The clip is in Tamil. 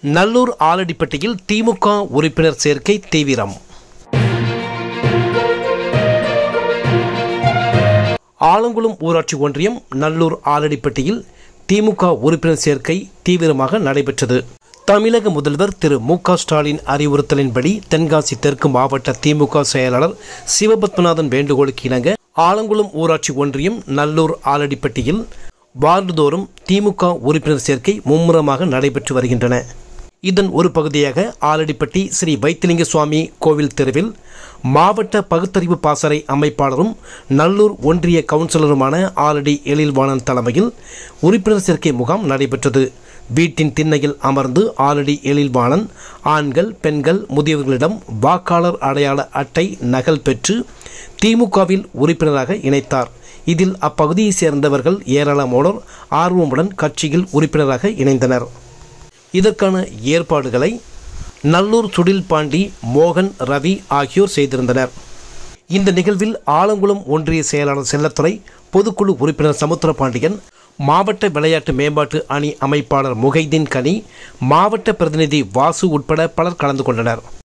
நல்லூர் ஆலடிப்பட்டியில் திமுக உறுப்பினர் சேர்க்கை தீவிரம் ஆலங்குளம் ஊராட்சி ஒன்றியம் நல்லூர் ஆலடிப்பட்டியில் திமுக உறுப்பினர் சேர்க்கை தீவிரமாக நடைபெற்றது தமிழக முதல்வர் திரு மு க ஸ்டாலின் அறிவுறுத்தலின்படி தென்காசி தெற்கு மாவட்ட திமுக செயலாளர் சிவபத்மநாதன் வேண்டுகோளுக்கு இணங்க ஆலங்குளம் ஊராட்சி ஒன்றியம் நல்லூர் ஆலடிப்பட்டியில் வார்டுதோறும் திமுக உறுப்பினர் சேர்க்கை மும்முரமாக நடைபெற்று வருகின்றன இதன் ஒரு பகுதியாக ஆலடிப்பட்டி ஸ்ரீ வைத்திலிங்க சுவாமி கோவில் தெருவில் மாவட்ட பகுத்தறிவு பாசறை அமைப்பாளரும் நல்லூர் ஒன்றிய கவுன்சிலருமான ஆலடி எழில்வாணன் தலைமையில் உறுப்பினர் சேர்க்கை முகாம் நடைபெற்றது வீட்டின் திண்ணையில் அமர்ந்து ஆலடி எழில்வாணன் ஆண்கள் பெண்கள் முதியவர்களிடம் வாக்காளர் அடையாள அட்டை நகல் பெற்று திமுகவில் உறுப்பினராக இணைத்தார் இதில் அப்பகுதியைச் சேர்ந்தவர்கள் ஏராளமானோர் ஆர்வமுடன் கட்சியில் உறுப்பினராக இணைந்தனர் இதற்கான ஏற்பாடுகளை நல்லூர் சுடில் பாண்டி மோகன் ரவி ஆகியோர் செய்திருந்தனர் இந்த நிகழ்வில் ஆலங்குளம் ஒன்றிய செயலாளர் செல்லத்துறை பொதுக்குழு உறுப்பினர் சமுத்திரபாண்டியன் மாவட்ட விளையாட்டு மேம்பாட்டு அணி அமைப்பாளர் முகைதீன் கனி மாவட்ட பிரதிநிதி வாசு உட்பட பலர் கலந்து கொண்டனர்